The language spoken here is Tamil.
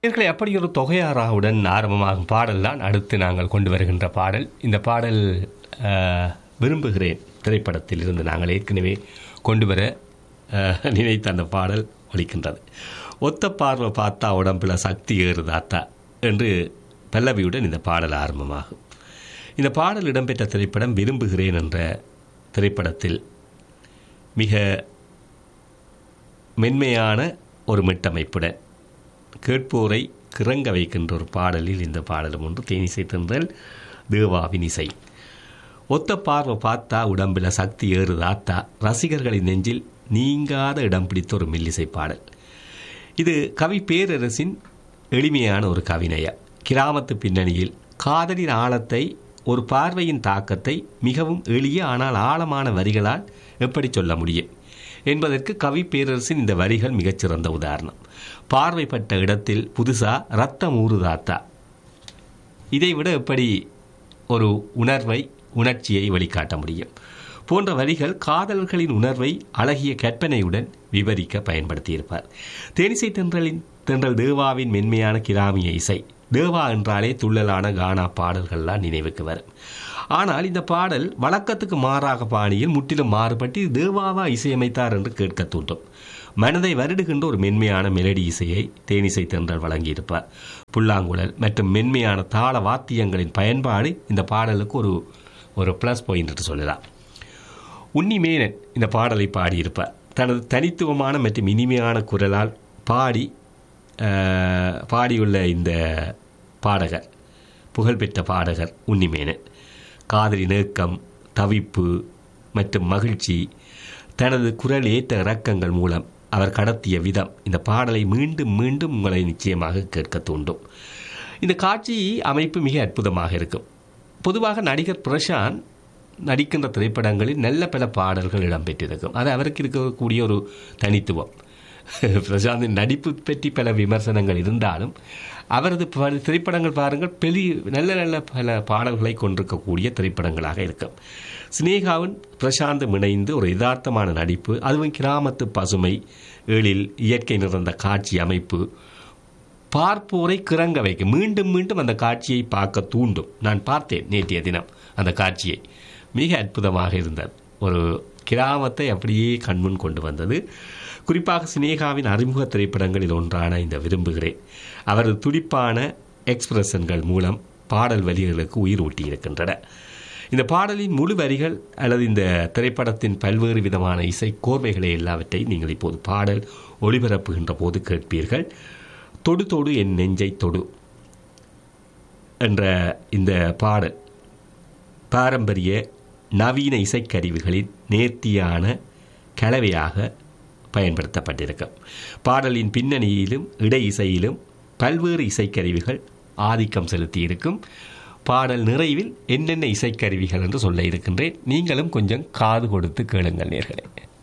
நேர்களை அப்படி ஒரு தொகையாராவுடன் ஆரம்பமாகும் பாடல் தான் அடுத்து நாங்கள் கொண்டு வருகின்ற பாடல் இந்த பாடல் அஹ், விரும்புகிறேன் திரைப்படத்தில் இருந்து நாங்கள் ஏற்கனவே கொண்டு வர அஹ், நினைத்த அந்த பாடல் ஒலிக்கின்றது ஒத்த பார்வை பார்த்தா உடம்புல சக்தி ஏறுதாத்தா என்று பல்லவியுடன் இந்த பாடல் ஆரம்பமாகும் இந்த பாடல் இடம்பெற்ற திரைப்படம் விரும்புகிறேன் என்ற திரைப்படத்தில் மிக மென்மையான ஒரு மிட்டமைப்புடன் கேட்போரை கிறங்க வைக்கின்ற ஒரு பாடலில் இந்த பாடலும் ஒன்று தேனிசை தென்றல் தேவாவின் இசை ஒத்த பார்வை பார்த்தா உடம்புல சக்தி ஏறுதாத்தா ரசிகர்களின் நெஞ்சில் நீங்காத இடம் பிடித்த ஒரு மெல்லிசை பாடல் இது கவி பேரரசின் எளிமையான ஒரு கவிநய கிராமத்து பின்னணியில் காதலின் ஆழத்தை ஒரு பார்வையின் தாக்கத்தை மிகவும் எளிய ஆனால் ஆழமான வரிகளால் எப்படி சொல்ல முடியும் என்பதற்கு கவி பேரரசின் இந்த வரிகள் மிகச்சிறந்த உதாரணம் பார்வைப்பட்ட இடத்தில் புதுசா ரத்தம் ஊறுதாத்தா இதைவிட எப்படி ஒரு உணர்வை உணர்ச்சியை வெளிக்காட்ட முடியும் போன்ற வரிகள் காதலர்களின் உணர்வை அழகிய கற்பனையுடன் விவரிக்க பயன்படுத்தியிருப்பார் தேனிசை தென்றலின் தென்றல் தேவாவின் மென்மையான கிராமிய இசை தேவா என்றாலே துள்ளலான கானா பாடல்கள்லாம் நினைவுக்கு வரும் ஆனால் இந்த பாடல் வழக்கத்துக்கு மாறாக பாணியில் முற்றிலும் மாறுபட்டு இது தேவாவா இசையமைத்தார் என்று கேட்க தூண்டும் மனதை வருடுகின்ற ஒரு மென்மையான மெலடி இசையை தேனிசை தென்றல் வழங்கியிருப்பார் புல்லாங்குழல் மற்றும் மென்மையான தாள வாத்தியங்களின் பயன்பாடு இந்த பாடலுக்கு ஒரு ஒரு ப்ளஸ் பாயிண்ட் என்று சொல்லலாம் உன்னி மேனன் இந்த பாடலை பாடியிருப்பார் தனது தனித்துவமான மற்றும் இனிமையான குரலால் பாடி அஹ், பாடியுள்ள இந்த பாடகர் புகழ்பெற்ற பாடகர் உன்னிமேனன் காதலி நேக்கம் தவிப்பு மற்றும் மகிழ்ச்சி தனது குரல் ஏற்ற இறக்கங்கள் மூலம் அவர் கடத்திய விதம் இந்த பாடலை மீண்டும் மீண்டும் உங்களை நிச்சயமாக கேட்க தூண்டும் இந்த காட்சி அமைப்பு மிக அற்புதமாக இருக்கும் பொதுவாக நடிகர் பிரசாந்த் நடிக்கின்ற திரைப்படங்களில் நல்ல பல பாடல்கள் இடம்பெற்றிருக்கும் அது அவருக்கு இருக்கக்கூடிய ஒரு தனித்துவம் பிரசாந்தின் நடிப்பு பற்றி பல விமர்சனங்கள் இருந்தாலும் அவரது பல திரைப்படங்கள் பாருங்கள் பெரிய நல்ல நல்ல பல பாடல்களை கொண்டிருக்கக்கூடிய திரைப்படங்களாக இருக்கும் சினேகாவின் பிரசாந்தம் இணைந்து ஒரு யதார்த்தமான நடிப்பு அதுவும் கிராமத்து பசுமை எழில் இயற்கை நிறைந்த காட்சி அமைப்பு பார்ப்போரை கிறங்க வைக்கும் மீண்டும் மீண்டும் அந்த காட்சியை பார்க்க தூண்டும் நான் பார்த்தேன் நேற்றைய தினம் அந்த காட்சியை மிக அற்புதமாக இருந்தது ஒரு கிராமத்தை அப்படியே கண்முன் கொண்டு வந்தது குறிப்பாக சினேகாவின் அறிமுக திரைப்படங்களில் ஒன்றான இந்த விரும்புகிறேன் அவரது துடிப்பான எக்ஸ்பிரஷன்கள் மூலம் பாடல் வரிகளுக்கு உயிர் ஊட்டியிருக்கின்றன இந்த பாடலின் முழு வரிகள் அல்லது இந்த திரைப்படத்தின் பல்வேறு விதமான இசை கோர்வைகளை எல்லாவற்றையும் நீங்கள் இப்போது பாடல் ஒளிபரப்புகின்ற போது கேட்பீர்கள் தொடு தொடு என் நெஞ்சை தொடு என்ற இந்த பாடல் பாரம்பரிய நவீன இசைக்கருவிகளின் நேர்த்தியான கலவையாக பயன்படுத்தப்பட்டிருக்கும் பாடலின் பின்னணியிலும் இடை இசையிலும் பல்வேறு இசைக்கருவிகள் ஆதிக்கம் செலுத்தியிருக்கும் பாடல் நிறைவில் என்னென்ன இசைக்கருவிகள் என்று சொல்ல இருக்கின்றேன் நீங்களும் கொஞ்சம் காது கொடுத்து கேளுங்கள் நேர்களே